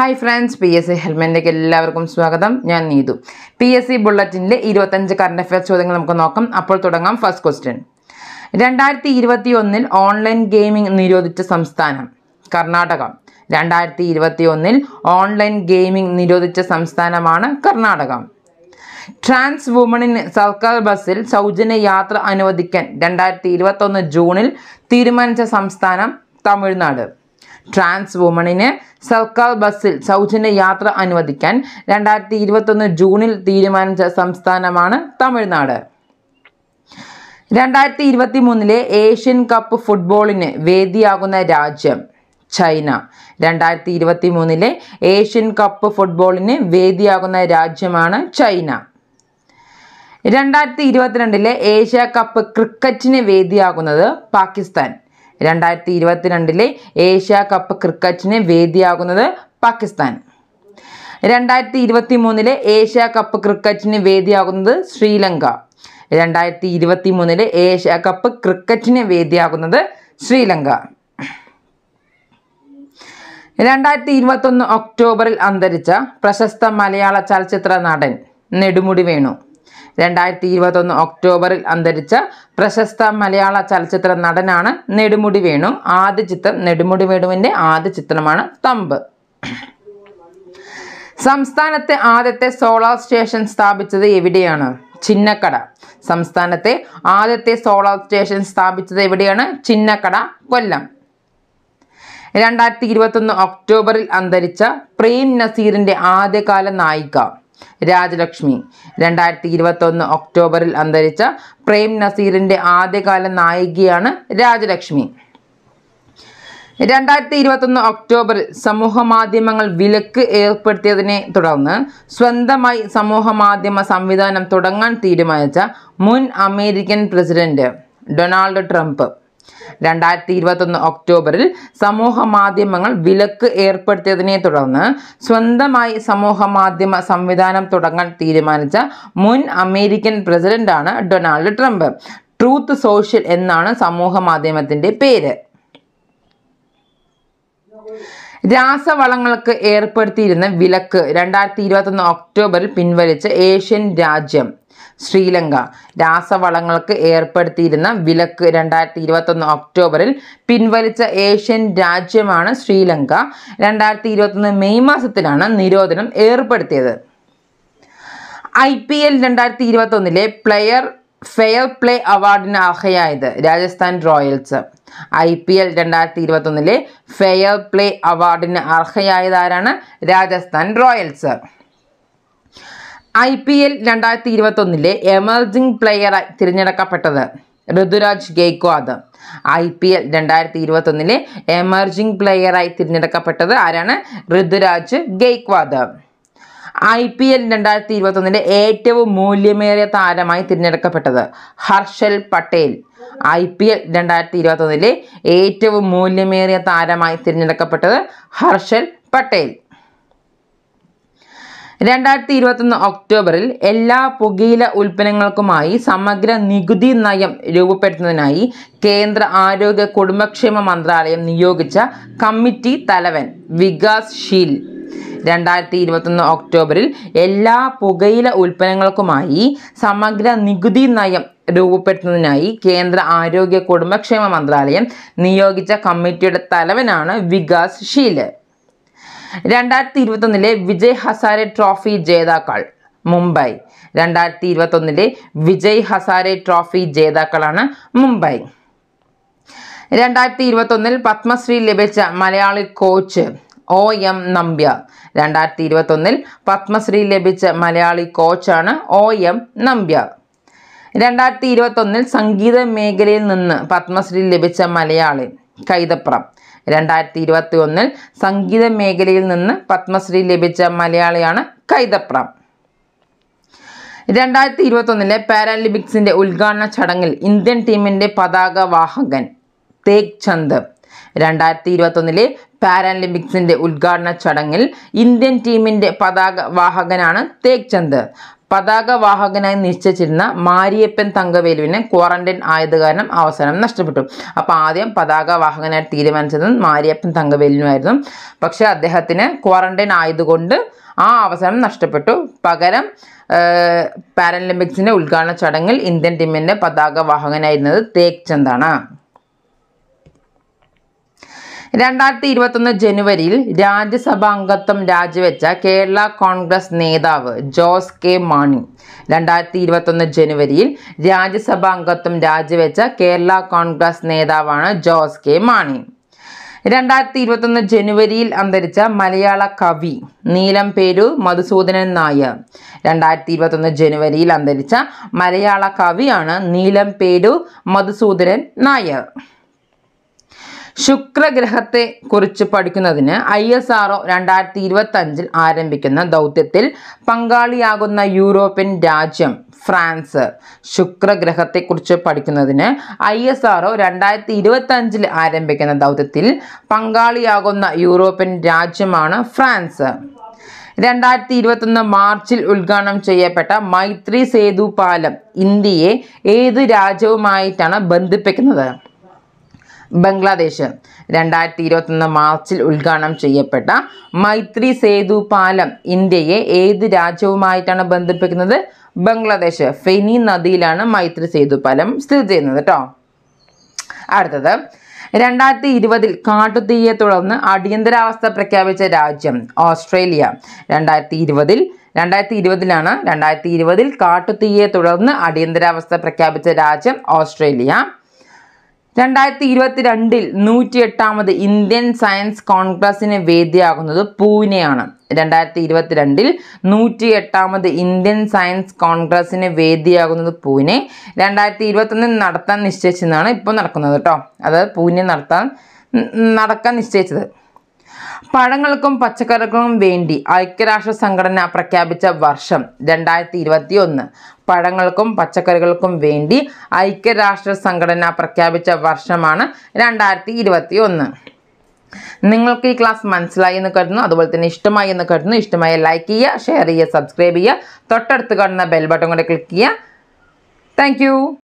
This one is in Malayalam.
hi friends P S C ഹെൽമെറ്റിലേക്ക് എല്ലാവർക്കും സ്വാഗതം ഞാൻ നീതു പി എസ് സി ബുള്ളറ്റിൻ്റെ ഇരുപത്തഞ്ച് കറണ്ട് അഫയർസ് ചോദ്യങ്ങൾ നമുക്ക് നോക്കാം അപ്പോൾ തുടങ്ങാം ഫസ്റ്റ് ക്വസ്റ്റ്യൻ രണ്ടായിരത്തി ഇരുപത്തി ഒന്നിൽ ഓൺലൈൻ ഗെയിമിംഗ് നിരോധിച്ച സംസ്ഥാനം കർണാടക രണ്ടായിരത്തി ഇരുപത്തി ഒന്നിൽ ഓൺലൈൻ ഗെയിമിംഗ് നിരോധിച്ച സംസ്ഥാനമാണ് കർണാടക ട്രാൻസ് വുമണിന് സർക്കാർ ബസ്സിൽ സൗജന്യ യാത്ര അനുവദിക്കാൻ രണ്ടായിരത്തി ഇരുപത്തൊന്ന് ജൂണിൽ തീരുമാനിച്ച സംസ്ഥാനം തമിഴ്നാട് ട്രാൻസ് വുമണിന് സർക്കാർ ബസ്സിൽ സൗജന്യ യാത്ര അനുവദിക്കാൻ രണ്ടായിരത്തി ഇരുപത്തൊന്ന് ജൂണിൽ തീരുമാനിച്ച സംസ്ഥാനമാണ് തമിഴ്നാട് രണ്ടായിരത്തി ഇരുപത്തി മൂന്നിലെ ഏഷ്യൻ കപ്പ് ഫുട്ബോളിന് വേദിയാകുന്ന രാജ്യം ചൈന രണ്ടായിരത്തി ഇരുപത്തി മൂന്നിലെ ഏഷ്യൻ കപ്പ് ഫുട്ബോളിന് വേദിയാകുന്ന രാജ്യമാണ് ചൈന രണ്ടായിരത്തി ഇരുപത്തിരണ്ടിലെ ഏഷ്യ കപ്പ് ക്രിക്കറ്റിന് വേദിയാകുന്നത് പാകിസ്ഥാൻ രണ്ടായിരത്തി ഇരുപത്തിരണ്ടിലെ ഏഷ്യ കപ്പ് ക്രിക്കറ്റിന് വേദിയാകുന്നത് പാകിസ്ഥാൻ രണ്ടായിരത്തി ഇരുപത്തി മൂന്നിലെ ഏഷ്യ കപ്പ് ക്രിക്കറ്റിന് വേദിയാകുന്നത് ശ്രീലങ്ക രണ്ടായിരത്തി ഇരുപത്തി മൂന്നിലെ ഏഷ്യ കപ്പ് ക്രിക്കറ്റിന് വേദിയാകുന്നത് ശ്രീലങ്ക രണ്ടായിരത്തി ഇരുപത്തൊന്ന് ഒക്ടോബറിൽ അന്തരിച്ച പ്രശസ്ത മലയാള ചലച്ചിത്ര നടൻ നെടുമുടി വേണു രണ്ടായിരത്തി ഇരുപത്തൊന്ന് ഒക്ടോബറിൽ അന്തരിച്ച പ്രശസ്ത മലയാള ചലച്ചിത്ര നടനാണ് നെടുമുടി വേണു ആദ്യ ചിത്രം നെടുമുടി വേണുവിൻ്റെ ആദ്യ ചിത്രമാണ് തമ്പ് സംസ്ഥാനത്തെ ആദ്യത്തെ സോളാർ സ്റ്റേഷൻ സ്ഥാപിച്ചത് എവിടെയാണ് ചിന്നക്കട സംസ്ഥാനത്തെ ആദ്യത്തെ സോളാർ സ്റ്റേഷൻ സ്ഥാപിച്ചത് എവിടെയാണ് ചിന്നക്കട കൊല്ലം രണ്ടായിരത്തി ഇരുപത്തൊന്ന് ഒക്ടോബറിൽ അന്തരിച്ച പ്രേം നസീറിൻ്റെ ആദ്യകാല നായിക രാജലക്ഷ്മി രണ്ടായിരത്തി ഇരുപത്തൊന്ന് ഒക്ടോബറിൽ അന്തരിച്ച പ്രേം നസീറിൻ്റെ ആദ്യകാല നായികയാണ് രാജലക്ഷ്മി രണ്ടായിരത്തി ഇരുപത്തൊന്ന് ഒക്ടോബറിൽ സമൂഹ മാധ്യമങ്ങൾ വിലക്ക് ഏർപ്പെടുത്തിയതിനെ തുടർന്ന് സ്വന്തമായി സമൂഹ മാധ്യമ സംവിധാനം തുടങ്ങാൻ തീരുമാനിച്ച മുൻ അമേരിക്കൻ പ്രസിഡന്റ് ഡൊണാൾഡ് ട്രംപ് രണ്ടായിരത്തി ഇരുപത്തൊന്ന് ഒക്ടോബറിൽ സമൂഹ മാധ്യമങ്ങൾ വിലക്ക് ഏർപ്പെടുത്തിയതിനെ തുടർന്ന് സ്വന്തമായി സമൂഹ മാധ്യമ സംവിധാനം തുടങ്ങാൻ തീരുമാനിച്ച മുൻ അമേരിക്കൻ പ്രസിഡന്റാണ് ഡൊണാൾഡ് ട്രംപ് ട്രൂത്ത് സോഷ്യൽ എന്നാണ് സമൂഹ മാധ്യമത്തിൻ്റെ പേര് രാസവളങ്ങൾക്ക് ഏർപ്പെടുത്തിയിരുന്ന വിലക്ക് രണ്ടായിരത്തി ഇരുപത്തൊന്ന് ഒക്ടോബറിൽ പിൻവലിച്ച ഏഷ്യൻ രാജ്യം ശ്രീലങ്ക രാസവളങ്ങൾക്ക് ഏർപ്പെടുത്തിയിരുന്ന വിലക്ക് രണ്ടായിരത്തി ഇരുപത്തൊന്ന് ഒക്ടോബറിൽ പിൻവലിച്ച ഏഷ്യൻ രാജ്യമാണ് ശ്രീലങ്ക രണ്ടായിരത്തി ഇരുപത്തൊന്ന് മെയ് മാസത്തിലാണ് നിരോധനം ഏർപ്പെടുത്തിയത് ഐ പി എൽ രണ്ടായിരത്തി ഇരുപത്തൊന്നിലെ പ്ലെയർ ഫെയർ പ്ലേ അവാർഡിന് അർഹയായത് Rajasthan royals I P L രണ്ടായിരത്തി ഇരുപത്തൊന്നിലെ ഫെയർ പ്ലേ അവാർഡിന് അർഹയായത് ആരാണ് Rajasthan royals I P L രണ്ടായിരത്തി ഇരുപത്തൊന്നിലെ എമർജിംഗ് പ്ലെയറായി തിരഞ്ഞെടുക്കപ്പെട്ടത് Ruturaj Gaikwad I P L രണ്ടായിരത്തി ഇരുപത്തൊന്നിലെ എമർജിംഗ് പ്ലെയറായി തിരഞ്ഞെടുക്കപ്പെട്ടത് ആരാണ് Ruturaj Gaikwad I P L രണ്ടായിരത്തി ഇരുപത്തൊന്നിലെ ഏറ്റവും മൂല്യമേറിയ താരമായി തിരഞ്ഞെടുക്കപ്പെട്ടത് Harshal Patel I P L രണ്ടായിരത്തി ഇരുപത്തൊന്നിലെ ഏറ്റവും മൂല്യമേറിയ താരമായി തിരഞ്ഞെടുക്കപ്പെട്ടത് ഹർഷൽ പട്ടേൽ രണ്ടായിരത്തി ഇരുപത്തൊന്ന് ഒക്ടോബറിൽ എല്ലാ പുകയില ഉൽപ്പന്നങ്ങൾക്കുമായി സമഗ്ര നികുതി നയം രൂപപ്പെടുത്തുന്നതിനായി കേന്ദ്ര ആരോഗ്യ കുടുംബക്ഷേമ മന്ത്രാലയം നിയോഗിച്ച കമ്മിറ്റി തലവൻ വികാസ് ഷീൽ രണ്ടായിരത്തി ഇരുപത്തൊന്ന് ഒക്ടോബറിൽ എല്ലാ പുകയില ഉൽപ്പന്നങ്ങൾക്കുമായി സമഗ്ര നികുതി നയം രൂപപ്പെടുത്തുന്നതിനായി കേന്ദ്ര ആരോഗ്യ കുടുംബക്ഷേമ മന്ത്രാലയം നിയോഗിച്ച കമ്മിറ്റിയുടെ തലവനാണ് വികാസ് ഷീല് രണ്ടായിരത്തി ഇരുപത്തൊന്നിലെ വിജയ് ഹസാരെ ട്രോഫി ജേതാക്കൾ മുംബൈ രണ്ടായിരത്തി ഇരുപത്തൊന്നിലെ വിജയ് ഹസാരെ ട്രോഫി ജേതാക്കളാണ് മുംബൈ രണ്ടായിരത്തി ഇരുപത്തൊന്നിൽ പത്മശ്രീ ലഭിച്ച മലയാളി കോച്ച് ഒ എം നമ്പ്യാർ രണ്ടായിരത്തി ഇരുപത്തൊന്നിൽ പത്മശ്രീ ലഭിച്ച മലയാളി കോച്ചാണ് ഒ എം നമ്പ്യാർ രണ്ടായിരത്തി ഇരുപത്തൊന്നിൽ സംഗീത മേഖലയിൽ നിന്ന് പത്മശ്രീ ലഭിച്ച മലയാളി കൈതപ്രം രണ്ടായിരത്തി ഇരുപത്തി ഒന്നിൽ സംഗീത മേഖലയിൽ നിന്ന് പത്മശ്രീ ലഭിച്ച മലയാളിയാണ് കൈതപ്രം രണ്ടായിരത്തി ഇരുപത്തൊന്നിലെ പാരാലിമ്പിക്സിന്റെ ഉദ്ഘാടന ചടങ്ങിൽ ഇന്ത്യൻ ടീമിന്റെ പതാക വാഹകൻ തേഗ് ചന്ദ് രണ്ടായിരത്തി ഇരുപത്തൊന്നിലെ പാരാലിമ്പിക്സിന്റെ ഉദ്ഘാടന ചടങ്ങിൽ ഇന്ത്യൻ ടീമിന്റെ പതാക വാഹകനാണ് തേഗ് ചന്ദ് പതാക വാഹകനായി നിശ്ചയിച്ചിരുന്ന മാരിയപ്പൻ തങ്കവേലുവിന് ക്വാറന്റൈൻ ആയത് കാരണം അവസരം നഷ്ടപ്പെട്ടു അപ്പോൾ ആദ്യം പതാക വാഹകനായി തീരുമാനിച്ചത് മാരിയപ്പൻ തങ്കവേലുവിനുമായിരുന്നു പക്ഷേ അദ്ദേഹത്തിന് ക്വാറന്റൈൻ ആയതുകൊണ്ട് ആ അവസരം നഷ്ടപ്പെട്ടു പകരം ഏഹ്, പാരലിമ്പിക്സിന്റെ ഉദ്ഘാടന ചടങ്ങിൽ ഇന്ത്യൻ ടീമിന്റെ പതാക വാഹകനായിരുന്നത് തേക് ചന്ദാണ് രണ്ടായിരത്തി ഇരുപത്തൊന്ന് ജനുവരിയിൽ രാജ്യസഭാ അംഗത്വം രാജിവെച്ച കേരള കോൺഗ്രസ് നേതാവ് ജോസ് കെ മാണി രണ്ടായിരത്തി ഇരുപത്തൊന്ന് ജനുവരിയിൽ രാജ്യസഭാ അംഗത്വം രാജിവെച്ച കേരള കോൺഗ്രസ് നേതാവാണ് ജോസ് കെ മാണി രണ്ടായിരത്തി ഇരുപത്തൊന്ന് ജനുവരിയിൽ അന്തരിച്ച മലയാള കവി നീലം പേരു മധുസൂദനൻ നായർ രണ്ടായിരത്തി ഇരുപത്തൊന്ന് ജനുവരിയിൽ അന്തരിച്ച മലയാള കവിയാണ് നീലം പേരു മധുസൂദനൻ നായർ ശുക്രഗ്രഹത്തെ കുറിച്ച് പഠിക്കുന്നതിന് ഐ എസ് ആർ രണ്ടായിരത്തി ഇരുപത്തി അഞ്ചിൽ ആരംഭിക്കുന്ന ദൗത്യത്തിൽ പങ്കാളിയാകുന്ന യൂറോപ്യൻ രാജ്യം ഫ്രാൻസ് ശുക്രഗ്രഹത്തെക്കുറിച്ച് പഠിക്കുന്നതിന് ഐ എസ് ആർ രണ്ടായിരത്തി ഇരുപത്തി അഞ്ചിൽ ആരംഭിക്കുന്ന ദൗത്യത്തിൽ പങ്കാളിയാകുന്ന യൂറോപ്യൻ രാജ്യമാണ് ഫ്രാൻസ് രണ്ടായിരത്തി ഇരുപത്തൊന്ന് മാർച്ചിൽ ഉദ്ഘാടനം ചെയ്യപ്പെട്ട മൈത്രി സേതു പാലം ഇന്ത്യയെ ഏത് രാജ്യവുമായിട്ടാണ് ബന്ധിപ്പിക്കുന്നത് ബംഗ്ലാദേശ് രണ്ടായിരത്തി ഇരുപത്തൊന്ന് മാർച്ചിൽ ഉദ്ഘാടനം ചെയ്യപ്പെട്ട മൈത്രി സേതു പാലം ഇന്ത്യയെ ഏത് രാജ്യവുമായിട്ടാണ് ബന്ധിപ്പിക്കുന്നത് ബംഗ്ലാദേശ് ഫെനി നദിയിലാണ് മൈത്രി സേതു പാലം സ്ഥിതി ചെയ്യുന്നത് കേട്ടോ അടുത്തത് രണ്ടായിരത്തി ഇരുപതിൽ കാട്ടുതീയെ തുടർന്ന് അടിയന്തരാവസ്ഥ പ്രഖ്യാപിച്ച രാജ്യം ഓസ്ട്രേലിയ രണ്ടായിരത്തി ഇരുപതിൽ രണ്ടായിരത്തി ഇരുപതിലാണ് രണ്ടായിരത്തി ഇരുപതിൽ കാട്ടുതീയെ തുടർന്ന് അടിയന്തരാവസ്ഥ പ്രഖ്യാപിച്ച രാജ്യം ഓസ്ട്രേലിയ രണ്ടായിരത്തി ഇരുപത്തിരണ്ടിൽ നൂറ്റി എട്ടാമത് ഇന്ത്യൻ സയൻസ് കോൺഗ്രസിന് വേദിയാകുന്നത് പൂനെയാണ് രണ്ടായിരത്തി ഇരുപത്തിരണ്ടിൽ നൂറ്റി എട്ടാമത് ഇന്ത്യൻ സയൻസ് കോൺഗ്രസിന് വേദിയാകുന്നത് പൂനെ രണ്ടായിരത്തി ഇരുപത്തൊന്നിൽ നടത്താൻ നിശ്ചയിച്ചതാണ് ഇപ്പോൾ നടക്കുന്നത് കേട്ടോ അത് പൂനെ നടത്താൻ ഉം, നടക്കാൻ നിശ്ചയിച്ചത് പഴങ്ങൾക്കും പച്ചക്കറികൾക്കും വേണ്ടി ഐക്യരാഷ്ട്ര സംഘടന പ്രഖ്യാപിച്ച വർഷം രണ്ടായിരത്തി ഇരുപത്തി ഒന്ന് പഴങ്ങൾക്കും പച്ചക്കറികൾക്കും വേണ്ടി ഐക്യരാഷ്ട്ര സംഘടന പ്രഖ്യാപിച്ച വർഷമാണ് രണ്ടായിരത്തി ഇരുപത്തി ഒന്ന് നിങ്ങൾക്ക് ഈ ക്ലാസ് മനസ്സിലായി എന്ന് കരുതുന്നു അതുപോലെ തന്നെ ഇഷ്ടമായി എന്ന് കരുതുന്നു ഇഷ്ടമായ ലൈക്ക് ചെയ്യുക ഷെയർ ചെയ്യുക സബ്സ്ക്രൈബ് ചെയ്യുക തൊട്ടടുത്ത് കാണുന്ന ബെൽ ബട്ടൺ കൂടെ ക്ലിക്ക് ചെയ്യുക താങ്ക്